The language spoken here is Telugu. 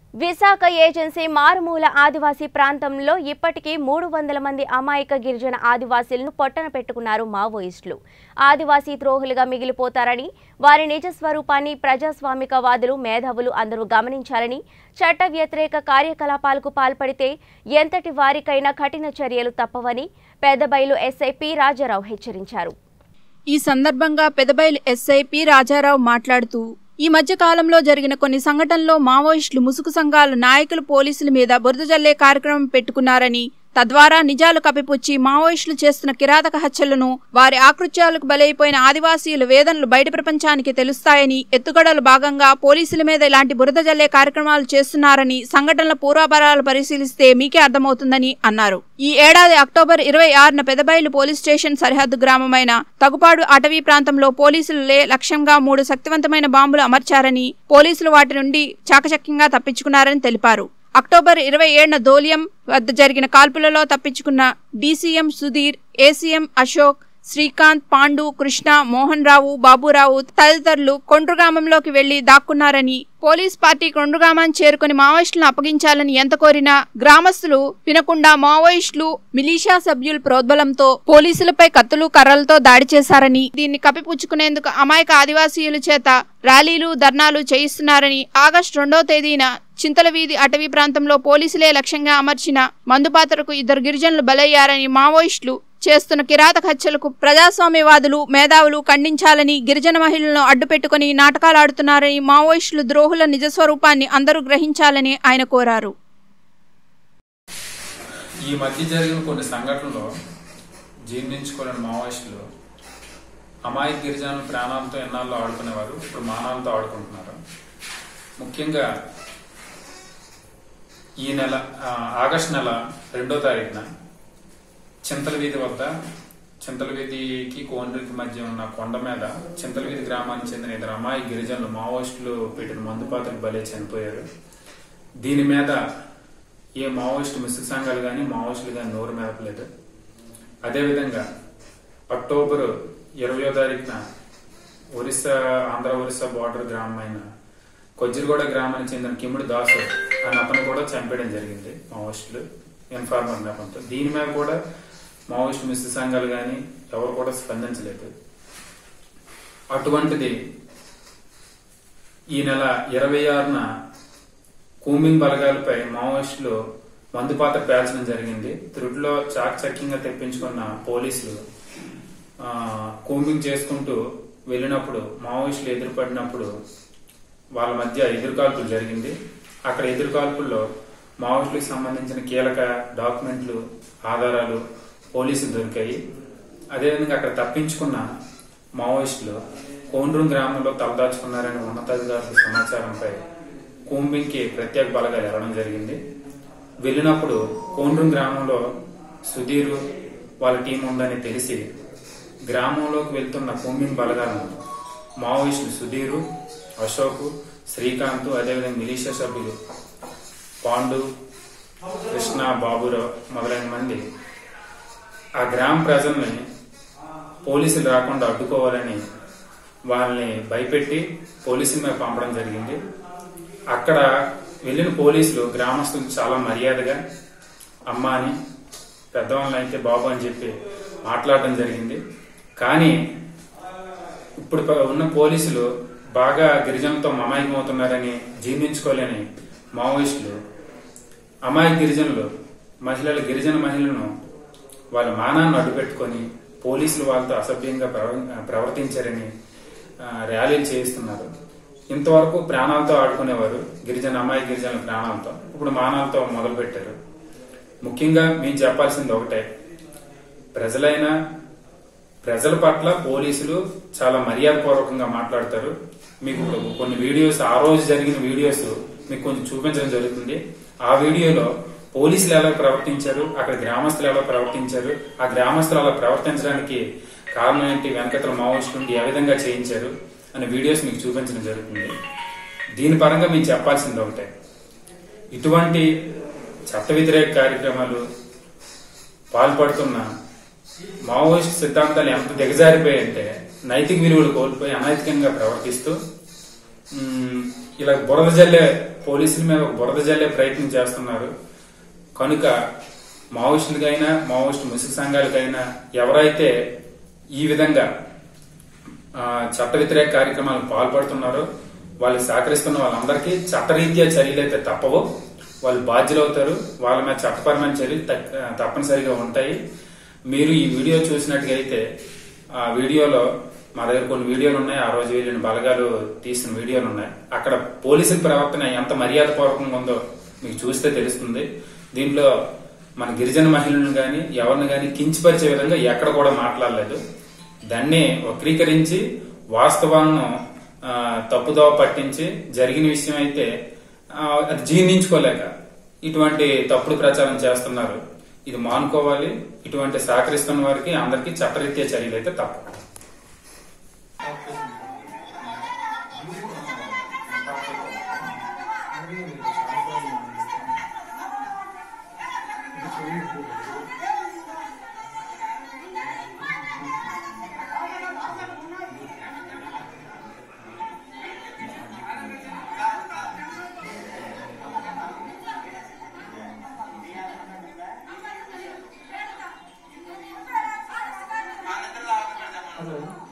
విశాఖ ఏజెన్సీ మారుమూల ఆదివాసీ ప్రాంతంలో ఇప్పటికీ మూడు వందల మంది అమాయక గిరిజన ఆదివాసీలను పొట్టన పెట్టుకున్నారు మావోయిస్టులు ఆదివాసీ ద్రోహులుగా మిగిలిపోతారని వారి నిజ స్వరూపాన్ని ప్రజాస్వామికవాదులు మేధావులు అందరూ గమనించాలని చట్ట వ్యతిరేక కార్యకలాపాలకు పాల్పడితే ఎంతటి వారికైనా కఠిన చర్యలు తప్పవని పెద్దబైలు ఎస్ఐ పి రాజారావు హెచ్చరించారు ఈ సందర్భంగా పెదబైలు ఎస్ఐ పి రాజారావు మాట్లాడుతూ ఈ మధ్య కాలంలో జరిగిన కొన్ని సంఘటనల్లో మావోయిస్టులు ముసుగు సంఘాల నాయకులు పోలీసుల మీద బురద జల్లే కార్యక్రమం పెట్టుకున్నారని తద్వారా నిజాలు కప్పిపుచ్చి మావోయిస్టులు చేస్తున్న కిరాతక హత్యలను వారి ఆకృత్యాలకు బలైపోయిన ఆదివాసీల వేదనలు బయట ప్రపంచానికి తెలుస్తాయని ఎత్తుగడల భాగంగా పోలీసుల మీద ఇలాంటి బురద జల్లే కార్యక్రమాలు చేస్తున్నారని సంఘటనల పూర్వాపరాలు పరిశీలిస్తే మీకే అర్థమవుతుందని అన్నారు ఈ ఏడాది అక్టోబర్ ఇరవై ఆరున పెదబైలు పోలీస్ స్టేషన్ సరిహద్దు గ్రామమైన తగుపాడు అటవీ ప్రాంతంలో పోలీసులు లే లక్ష్యంగా మూడు శక్తివంతమైన బాంబులు అమర్చారని పోలీసులు వాటి నుండి చాకచక్యంగా తప్పించుకున్నారని తెలిపారు అక్టోబర్ ఇరవై ఏడున ధోలియం వద్ద జరిగిన కాల్పులలో తప్పించుకున్న డీసీఎం సుధీర్ ఏసీఎం అశోక్ శ్రీకాంత్ పాండు కృష్ణ మోహన్ రావు బాబురావు తదితరులు కొండ్రు గ్రామంలోకి వెళ్లి దాక్కున్నారని పోలీస్ పార్టీ కొండ్రు గ్రామాన్ని చేరుకుని మావోయిస్టులను అప్పగించాలని ఎంత కోరినా గ్రామస్తులు వినకుండా మావోయిస్టులు మిలీషియా సభ్యుల ప్రోద్బలంతో పోలీసులపై కత్తులు కర్రలతో దాడి చేశారని దీన్ని కప్పిపుచ్చుకునేందుకు అమాయక ఆదివాసీయుల చేత ర్యాలీలు ధర్నాలు చేయిస్తున్నారని ఆగస్టు రెండో తేదీన చింతల వీధి అటవీ ప్రాంతంలో పోలీసులే లక్ష్యంగా అమర్చిన మందుపాత్రకు ఇద్దరు గిరిజనులు బలయ్యారని మావోయిస్టులు చేస్తున్న కిరాతక హత్యలకు ప్రజాస్వామ్యవాదులు మేధావులు ఖండించాలని గిరిజన మహిళలను అడ్డుపెట్టుకుని నాటకాలాడుతున్నారని మావోయిస్టులు ద్రోహుల నిజస్వరూపాన్ని అందరూ గ్రహించాలని ఆయన కోరారు ఈ మధ్య జరిగిన కొన్ని సంఘటనలు జీర్ణించుకోలేని మావోయిస్టులు అమాయక గిరిజనుల ప్రాణాలతో ఎన్నాళ్ళు ఆడుకునేవారు ఇప్పుడు మానాలతో ఆడుకుంటున్నారు ముఖ్యంగా ఈ నెల ఆ, ఆగస్టు నెల రెండో తారీఖున చింతల వీధి వద్ద చింతల వీధికి కోండ్రికి మధ్య ఉన్న కొండ మీద చింతల వీధి గ్రామానికి చెందిన ఇద్దరు అమ్మాయి గిరిజనులు మావోయిస్టులు పెట్టిన మందుపాత్రకు బలే చనిపోయారు దీని మీద ఏ మావోయిస్టు మిస్క్ సంఘాలు కానీ మావోయిస్టులు కానీ నోరు మెదపలేదు అదేవిధంగా అక్టోబర్ ఇరవయో తారీఖున ఒరిస్సా ఆంధ్ర ఒరిస్సా బార్డర్ గ్రామమైన కొజ్జిరిగూడ గ్రామానికి చెందిన కిమ్ముడి దాసు అని అతను కూడా చంపేయడం జరిగింది మావోయిస్టులు ఇన్ఫార్మర్ నెపంతో దీని మీద కూడా మావోయిస్టు మిస్క్ సంఘాలు కానీ ఎవరు కూడా స్పందించలేదు అటువంటిది ఈ నెల ఇరవై ఆరున కూంబింగ్ బలగాలపై మావోయిస్టులు మందుపాత్ర పేల్చడం జరిగింది త్రుడిలో చాకచక్యంగా తెప్పించుకున్న పోలీసులు ఆ, కూంబింగ్ చేసుకుంటూ వెళ్ళినప్పుడు మావోయిస్టులు ఎదురుపడినప్పుడు వాళ్ళ మధ్య ఎదురుకాల్పులు జరిగింది అక్కడ ఎదురుకాల్పుల్లో మావోయిస్టులకు సంబంధించిన కీలక డాక్యుమెంట్లు ఆధారాలు పోలీసులు దొరికాయి అదేవిధంగా అక్కడ తప్పించుకున్న మావోయిస్టులు కోండ్రూం గ్రామంలో తలదాచుకున్నారని ఉన్నతాధికారుల సమాచారంపై కూంబింగ్కి ప్రత్యేక బలగాలు వెళ్ళడం జరిగింది వెళ్ళినప్పుడు కోండ్రూం గ్రామంలో సుధీరు వాళ్ళ టీం ఉందని తెలిసి గ్రామంలోకి వెళ్తున్న కూంబింగ్ బలగాలను మావోయిస్టులు సుధీరు అశోక్ శ్రీకాంత్ అదేవిధంగా మిలీషియా సభ్యులు పాండు కృష్ణ బాబురావు మొదలైన మంది ఆ గ్రామ ప్రజల్ని పోలీసులు రాకుండా అడ్డుకోవాలని వాళ్ళని భయపెట్టి పోలీసుల మీద పంపడం జరిగింది అక్కడ వెళ్ళిన పోలీసులు గ్రామస్తులు చాలా మర్యాదగా అమ్మ అని పెద్దవాళ్ళని అయితే బాబు అని చెప్పి మాట్లాడడం జరిగింది కానీ ఇప్పుడు ప- ఉన్న పోలీసులు బాగా గిరిజనులతో మమాయకమవుతున్నారని జీర్ణించుకోలేని మావోయిస్టులు అమాయక గిరిజనులు మహిళలు గిరిజన మహిళలను వాళ్ళ మానాన్ని అడ్డుపెట్టుకొని పోలీసులు వాళ్ళతో అసభ్యంగా ప్రవ- ప్రవర్తించారని ఆ, ర్యాలీలు చేయిస్తున్నారు ఇంతవరకు ప్రాణాలతో ఆడుకునేవారు గిరిజన అమ్మాయి గిరిజనుల ప్రాణాలతో ఇప్పుడు మానాలతో మొదలు పెట్టారు ముఖ్యంగా మేము చెప్పాల్సింది ఒకటే ప్రజలైనా ప్రజల పట్ల పోలీసులు చాలా మర్యాదపూర్వకంగా మాట్లాడతారు మీకు ఇప్పుడు కొన్ని వీడియోస్ ఆ రోజు జరిగిన వీడియోస్ మీకు కొంచెం చూపించడం జరుగుతుంది ఆ వీడియోలో పోలీసులు ఎలా ప్రవర్తించారు అక్కడ గ్రామస్తులు ఎలా ప్రవర్తించారు ఆ గ్రామస్తులు అలా ప్రవర్తించడానికి కారణం ఏంటి వెనకతల మావోయిస్టు నుండి ఏ విధంగా చేయించారు అనే వీడియోస్ మీకు చూపించడం జరుగుతుంది దీని పరంగా మేము చెప్పాల్సింది ఒకటే ఇటువంటి చట్ట వ్యతిరేక కార్యక్రమాలు పాల్పడుతున్న మావోయిస్ట్ సిద్ధాంతాలు ఎంత దిగజారిపోయాయంటే నైతిక విలువలు కోల్పోయి అనైతికంగా ప్రవర్తిస్తూ మ్, ఇలా బురద జల్లే పోలీసుల మీద ఒక బురద జల్లే ప్రయత్నం చేస్తున్నారు కనుక మావోయిస్టులకైనా మావోయిస్టు ముసుగు సంఘాలకైనా ఎవరైతే ఈ విధంగా ఆ, చట్ట వ్యతిరేక కార్యక్రమాలకు పాల్పడుతున్నారో వాళ్ళు సహకరిస్తున్న వాళ్ళందరికీ చట్టరీత్యా చర్యలు అయితే తప్పవు వాళ్ళు బాధ్యులు అవుతారు వాళ్ళ మీద చట్టపరమైన చర్యలు తక్- తప్పనిసరిగా ఉంటాయి మీరు ఈ వీడియో చూసినట్టుగా అయితే ఆ వీడియోలో మా దగ్గర కొన్ని వీడియోలు ఉన్నాయి ఆ రోజు వెళ్ళిన బలగాలు తీసిన వీడియోలు ఉన్నాయి అక్కడ పోలీసుల ప్రవర్తన ఎంత మర్యాద పూర్వకంగా ఉందో మీకు చూస్తే తెలుస్తుంది దీంట్లో మన గిరిజన మహిళలను గాని ఎవరిని గాని కించిపరిచే విధంగా ఎక్కడ కూడా మాట్లాడలేదు దాన్ని వక్రీకరించి వాస్తవాలను ఆ, తప్పుదోవ పట్టించి జరిగిన విషయం అయితే ఆ, అది జీర్ణించుకోలేక ఇటువంటి తప్పుడు ప్రచారం చేస్తున్నారు ఇది మానుకోవాలి ఇటువంటి సహకరిస్తున్న వారికి అందరికీ చట్టరీత్యా చర్యలు అయితే తప్ప హలో